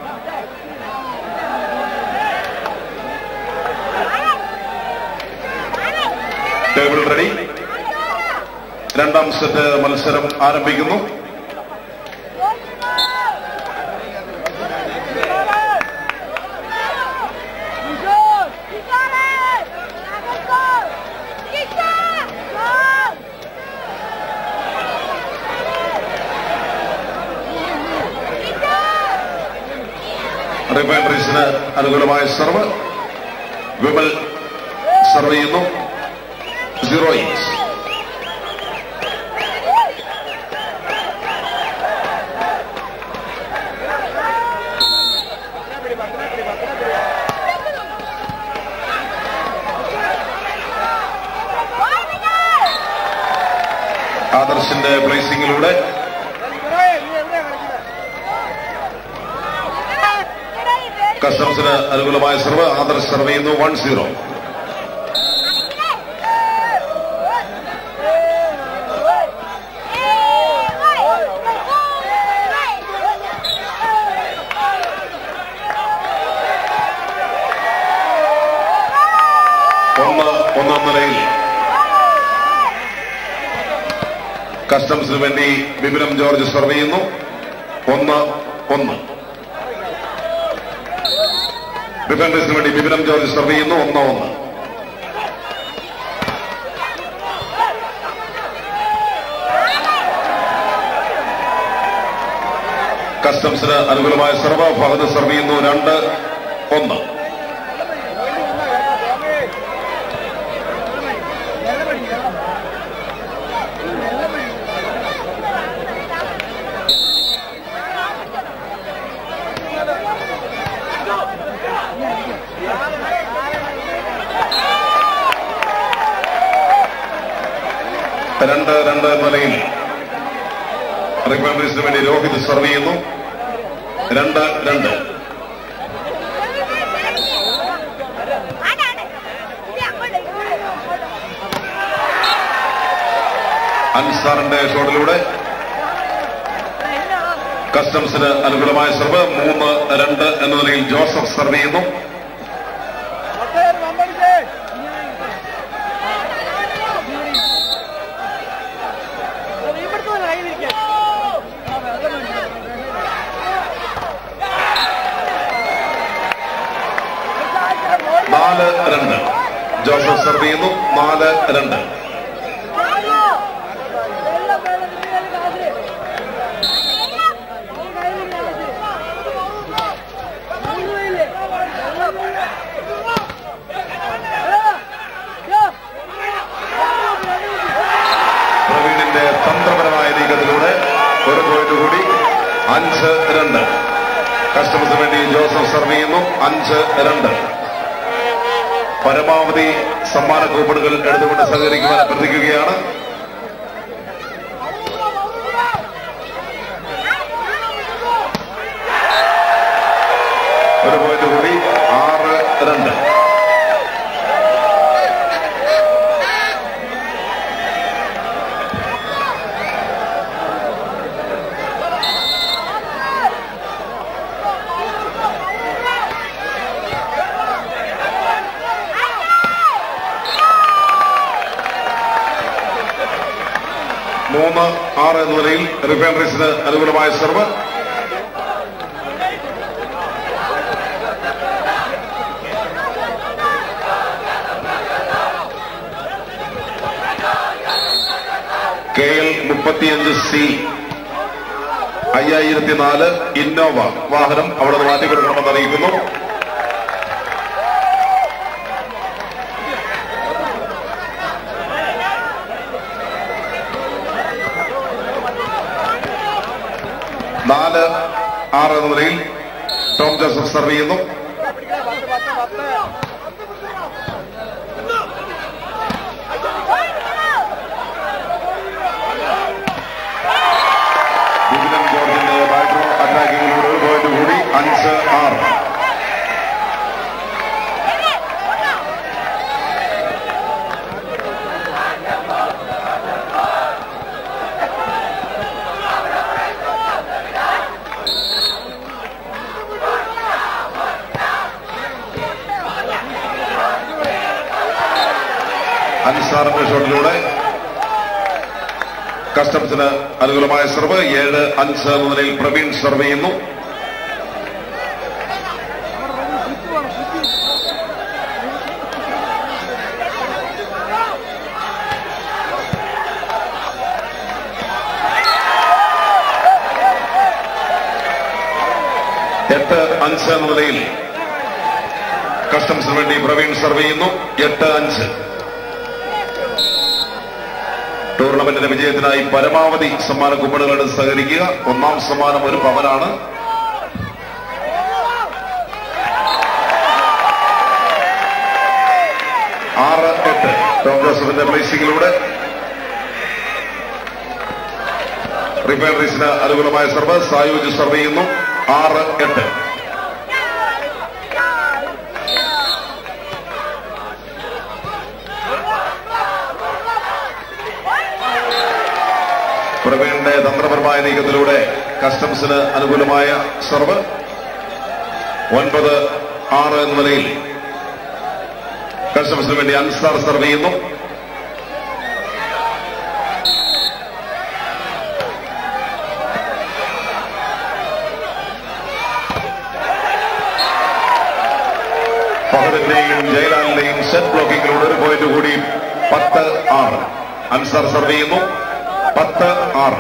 S3: ടേബിൾ റെഡി രണ്ടാം സെറ്റ് മത്സരം ആരംഭിക്കുന്നു റിഫൈനറീസിന് അനുകൂലമായ സർവ് വിമൽ സർവ് ചെയ്യുന്നു സീറോ ഇഞ്ച് ആദർശിന്റെ പ്ലേസിംഗിലൂടെ കസ്റ്റംസിന് അനുകൂലമായ സർവ് ആദർശ് സർവ് ചെയ്യുന്നു വൺ സീറോ ഒന്ന് ഒന്നാം നിലയിൽ കസ്റ്റംസിന് വേണ്ടി വിപിനം ജോർജ് സർവ് ചെയ്യുന്നു ഒന്ന് ഒന്ന് ഡിഫൻഡേഴ്സിന് വേണ്ടി വിപിനം ജോർജ് സർവ് ചെയ്യുന്നു ഒന്ന് ഒന്ന് കസ്റ്റംസിന് അനുകൂലമായ സർവ് ഫഹദ് സർവ് ചെയ്യുന്നു രണ്ട് ഒന്ന് രണ്ട് രണ്ട് എന്ന നിലയിൽ റിപ്പബ്ലിക്സിന് വേണ്ടി രോഹിത് സർവ് ചെയ്യുന്നു രണ്ട് രണ്ട് അൻസാറിന്റെ ഷോട്ടിലൂടെ കസ്റ്റംസിന് അനുകൂലമായ സർവ് മൂന്ന് രണ്ട് എന്ന നിലയിൽ ജോസഫ് സർവ് ചെയ്യുന്നു നാല് രണ്ട് ജോസഫ് സർവ് ചെയ്യുന്നു നാല് രണ്ട് പ്രവീണിന്റെ തന്ത്രപരമായ നീക്കത്തിലൂടെ ഒരു പോയിന്റ് കൂടി അഞ്ച് രണ്ട് കസ്റ്റമേഴ്സിന് വേണ്ടി ജോസഫ് സർവ് ചെയ്യുന്നു അഞ്ച് രണ്ട് പരമാവധി സമ്മാന കൂപ്പണുകൾ എടുത്തുകൊണ്ട് സഹകരിക്കുവാൻ അഭ്യർത്ഥിക്കുകയാണ് ഒരു പോയിന്റ് കൂടി ആറ് രണ്ട് മൂന്ന് ആറ് എന്ന നിലയിൽ റിഫൈനറീസിന് അനുകൂലമായ സർവ് കെ എൽ മുപ്പത്തിയഞ്ച് സി അയ്യായിരത്തി നാല് ഇന്നോവ വാഹനം അവിടെ നിന്ന് മാറ്റിക്കൊടുക്കണമെന്ന് അറിയിക്കുന്നു നാല് ആറ് എന്ന നിലയിൽ ടോം ജോസഫ് സർവ് ചെയ്യുന്നു വിപിനം ജോർജിന്റെ ബാക്ക്റോ അറ്റാക്കിങ്ങിലൂടെ ഒരു പോയിന്റ് കൂടി അഞ്ച് ആറ് അൻസാറിന്റെ ഷോട്ടിലൂടെ കസ്റ്റംസിന് അനുകൂലമായ സർവ് ഏഴ് അഞ്ച് എന്ന നിലയിൽ പ്രവീൺ സർവ് ചെയ്യുന്നു എട്ട് അഞ്ച് എന്ന നിലയിൽ കസ്റ്റംസിന് വേണ്ടി പ്രവീൺ സർവ് ചെയ്യുന്നു എട്ട് അഞ്ച് ടൂർണമെന്റിന്റെ വിജയത്തിനായി പരമാവധി സമ്മാന കുപ്പണുകളോട് സഹകരിക്കുക ഒന്നാം സമ്മാനം ഒരു പവനാണ് ആറ് എട്ട് ടോം ജോസഫിന്റെ പ്ലേസിംഗിലൂടെ റിഫൈനറീസിന് അനുകൂലമായ സർവ് സായൂജ് സർവ് ചെയ്യുന്നു ആറ് എട്ട് പ്രവീണിന്റെ തന്ത്രപരമായ നീക്കത്തിലൂടെ കസ്റ്റംസിന് അനുകൂലമായ സർവ് ഒൻപത് ആറ് എന്ന നിലയിൽ കസ്റ്റംസിന് വേണ്ടി അൻസാർ സർവ് ചെയ്യുന്നു ഫഹദിന്റെയും ജയലാലിന്റെയും സെറ്റ് ബ്ലോക്കിങ്ങിലൂടെ ഒരു പോയിന്റ് കൂടി പത്ത് ആറ് അൻസാർ സർവ് ചെയ്യുന്നു പത്ത് ആറ്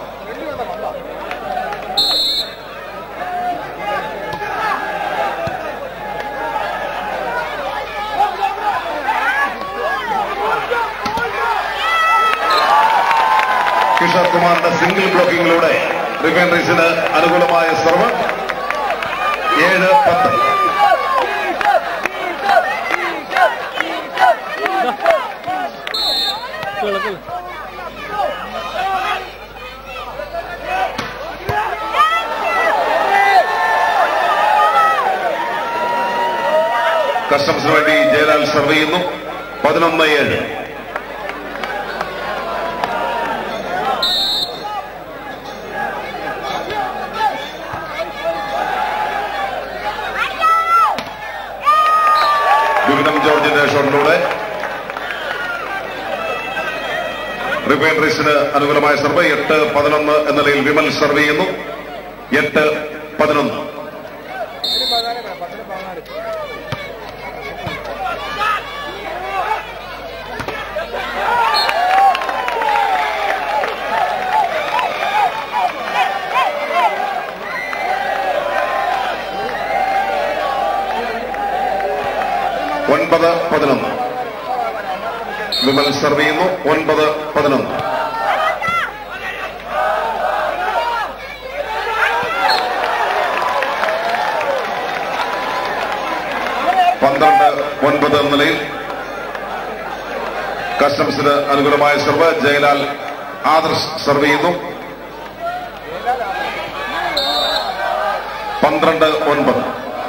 S3: കിഷോർ കുമാറിന്റെ സിംഗിൾ ബ്ലോക്കിങ്ങിലൂടെ റിഫൈനറീസിന് അനുകൂലമായ സർവ് ഏഴ് പത്ത്
S2: കിളക്കിൽ
S3: കസ്റ്റംസിന് വേണ്ടി ജയലാൽ സർവ് ചെയ്യുന്നു പതിനൊന്ന് ഏഴ് വിവിധം ജോർജിന്റെ ഷോട്ടിലൂടെ റിഫൈനറീസിന് അനുകൂലമായ സർവ് എട്ട് പതിനൊന്ന് എന്ന നിലയിൽ വിമൽ സർവ് ചെയ്യുന്നു എട്ട് പതിനൊന്ന്
S2: പത്തിന് പതിനാല് വേണം പത്തിന് പതിനാല്
S3: ഒൻപത് പതിനൊന്ന് വിമൽ സർവ് ചെയ്യുന്നു ഒൻപത് പതിനൊന്ന് പന്ത്രണ്ട് ഒൻപത് എന്ന നിലയിൽ കസ്റ്റംസിന് അനുകൂലമായ സർവ് ജയലാൽ ആദർശ് സർവ് ചെയ്യുന്നു പന്ത്രണ്ട് ഒൻപത്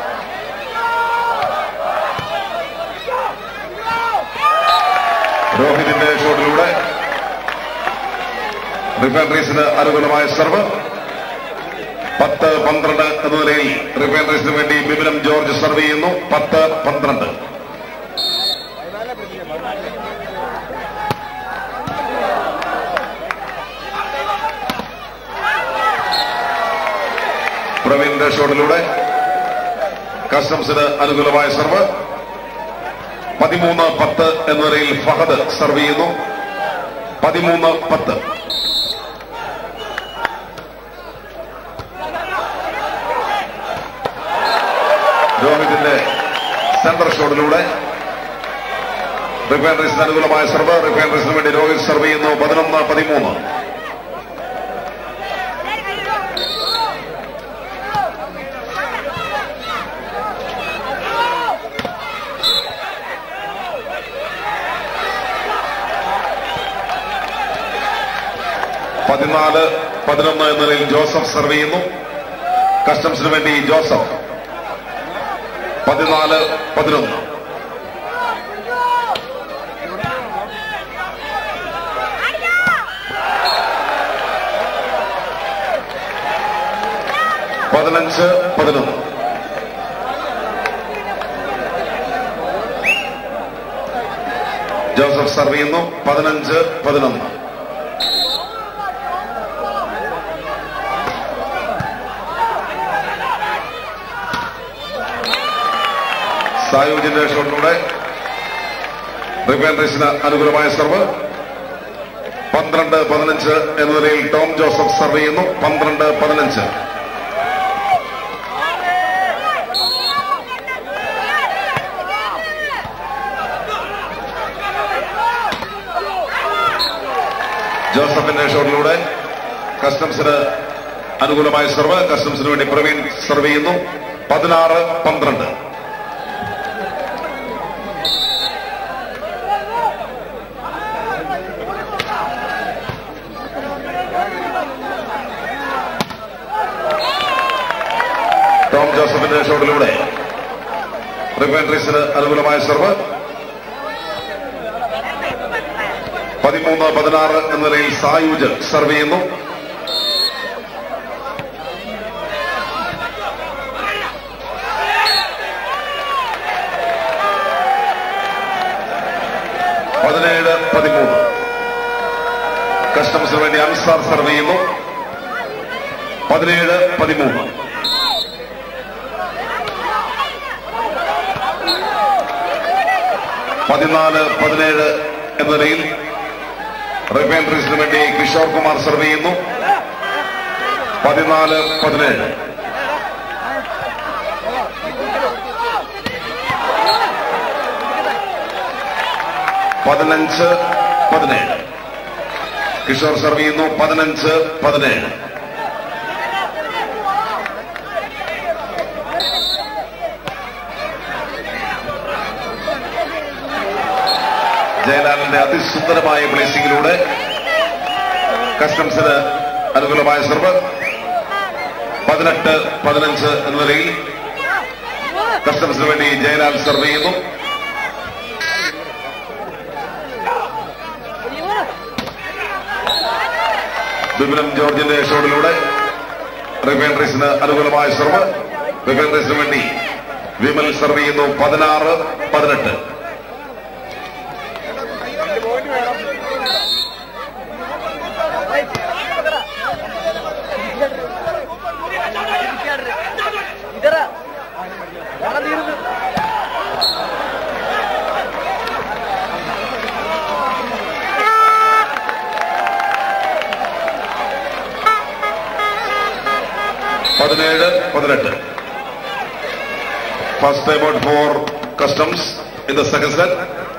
S3: രോഹിതിന്റെ ഷോട്ടിലൂടെ റിഫൈനറീസിന് അനുകൂലമായ സർവ് പത്ത് പന്ത്രണ്ട് എന്ന നിലയിൽ റിഫൈനറീസിന് വേണ്ടി ബിബിനം ജോർജ് സർവ് ചെയ്യുന്നു പത്ത് പന്ത്രണ്ട്
S2: പതിനാല് പിടിക്കുക പതിനാല്
S3: പ്രവീണിന്റെ ഷോട്ടിലൂടെ കസ്റ്റംസിന് അനുകൂലമായ സർവ് പതിമൂന്ന് പത്ത് എന്ന നിലയിൽ ഫഹദ് സർവ് ചെയ്യുന്നു പതിമൂന്ന് പത്ത് രോഹിതിന്റെ സെന്റർ ഷോട്ടിലൂടെ റിഫൈനറീസിന് അനുകൂലമായ സർവ് റിഫൈനറീസിന് വേണ്ടി രോഹിത് സർവ് ചെയ്യുന്നു പതിനൊന്ന് പതിമൂന്ന് പതിനാല് പതിനൊന്ന് എന്ന നിലയിൽ ജോസഫ് സർവ് ചെയ്യുന്നു കസ്റ്റംസിന് വേണ്ടി ജോസഫ് പതിനാല് പതിനൊന്ന് പതിനഞ്ച് പതിനൊന്ന് ജോസഫ് സർവ് ചെയ്യുന്നു പതിനഞ്ച് പതിനൊന്ന് സായുജിന്റെ ഷോട്ടിലൂടെ റിഫൈനറീസിന് അനുകൂലമായ സർവ് പന്ത്രണ്ട് പതിനഞ്ച് എന്ന നിലയിൽ ടോം ജോസഫ് സർവ് ചെയ്യുന്നു പന്ത്രണ്ട് പതിനഞ്ച് ജോസഫിന്റെ ഷോട്ടിലൂടെ കസ്റ്റംസിന് അനുകൂലമായ സർവ് കസ്റ്റംസിന് വേണ്ടി പ്രവീൺ സർവ് ചെയ്യുന്നു പതിനാറ് പന്ത്രണ്ട് ടോം ജോസഫിന്റെ ഷോട്ടിലൂടെ റിഫൈനറീസിന് അനുകൂലമായ സർവ് പതിമൂന്ന് പതിനാറ് എന്ന നിലയിൽ സായൂജ് സർവ് ചെയ്യുന്നു പതിനേഴ് പതിമൂന്ന് കസ്റ്റംസിന് വേണ്ടി അൻസാർ സർവ് ചെയ്യുന്നു പതിനേഴ് പതിമൂന്ന് പതിനാല് പതിനേഴ് എന്ന നിലയിൽ റിഫൈനറീസിന് വേണ്ടി കിഷോർ കുമാർ സർവ് ചെയ്യുന്നു പതിനാല് പതിനേഴ് പതിനഞ്ച് പതിനേഴ് കിഷോർ സർവ് ചെയ്യുന്നു പതിനഞ്ച് പതിനേഴ് ജയലാലിന്റെ അതിസുന്ദരമായ പ്ലേസിംഗിലൂടെ കസ്റ്റംസിന് അനുകൂലമായ സർവ് പതിനെട്ട് പതിനഞ്ച് എന്ന നിലയിൽ കസ്റ്റംസിന് വേണ്ടി ജയലാൽ സർവ് ചെയ്യുന്നു ബിബിനം ജോർജിന്റെ ഷോട്ടിലൂടെ റിഫൈനറീസിന് അനുകൂലമായ സർവ് റിഫൈനറീസിന് വേണ്ടി വിമൽ സർവ് ചെയ്യുന്നു പതിനാറ് പതിനെട്ട്
S2: ഇതറ ഞാൻ തീർന്നു
S3: പതിനേഴ് പതിനെട്ട് first time out for customs in the second set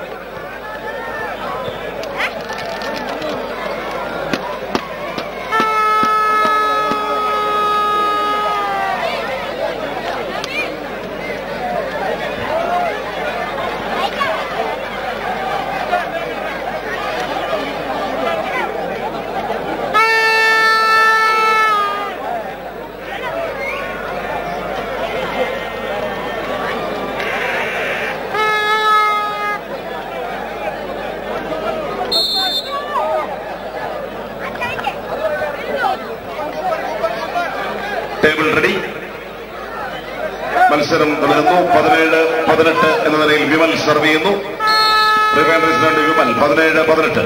S3: table ready മത്സരം തുടരുന്നു പതിനേഴ് പതിനെട്ട് എന്ന നിലയിൽ വിമൽ സർവ് ചെയ്യുന്നു റിഫൈനറീസ് രണ്ട് വിമൽ പതിനേഴ് പതിനെട്ട്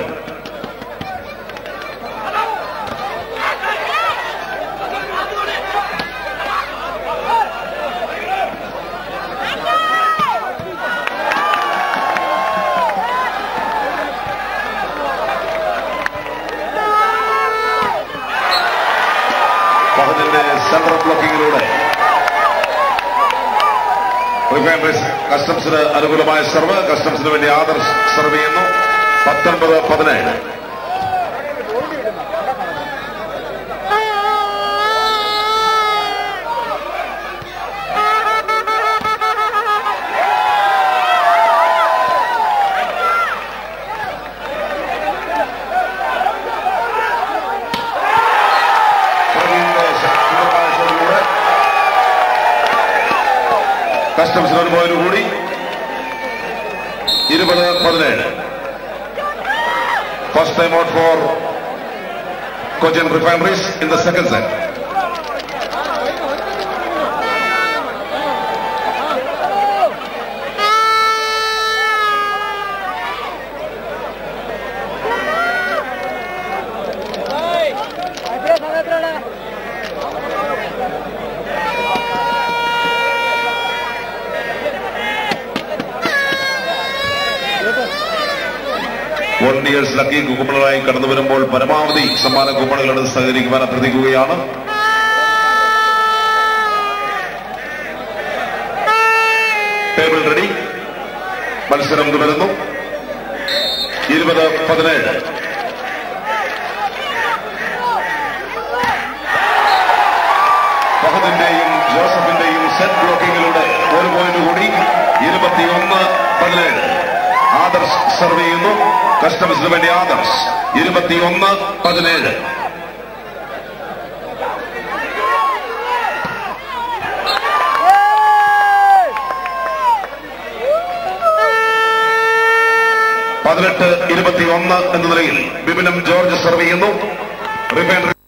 S3: ഫഹദിന്റെ സെൻട്രൽ ബ്ലോക്കിങ്ങിലൂടെ റിഫൈനറീസ് കസ്റ്റംസിന് അനുകൂലമായ സർവ് കസ്റ്റംസിന് വേണ്ടി ആദർശ് സർവ് ചെയ്യുന്നു പത്തൊൻപത് പതിനേഴ് പ്രവീണിന്റെ ശക്തമായ സർവിലൂടെ കസ്റ്റംസിന് ഒരു പോയിന്റ് കൂടി ഇരുപത് പതിനേഴ് first time out for Cochin refineries in the second set
S2: എത്ര സമയം എത്രയാണ്
S3: വോളണ്ടിയേഴ്സ് ലക്കി കുക്കുമണറായി കടന്നു വരുമ്പോൾ പരമാവധി സമ്മാന കൂപ്പണുകളെടുത്ത് സഹകരിക്കുവാൻ അഭ്യർത്ഥിക്കുകയാണ് ടേബിൾ റെഡി മത്സരം തുടരുന്നു ഇരുപത് പതിനേഴ് ഫഹദിന്റെയും ജോസഫിന്റെയും സെറ്റ് ബ്ലോക്കിങ്ങിലൂടെ ഒരു പോയിന്റ് കൂടി ഇരുപത്തിയൊന്ന് പതിനേഴ് ആദർശ് സർവ് ചെയ്യുന്നു കസ്റ്റമേഴ്സിന് വേണ്ടി ആദർശ് ഇരുപത്തിയൊന്ന് പതിനേഴ് പതിനെട്ട് ഇരുപത്തിയൊന്ന് എന്ന നിലയിൽ ബിബിനം ജോർജ് സർവ് ചെയ്യുന്നു റിമൈൻഡർ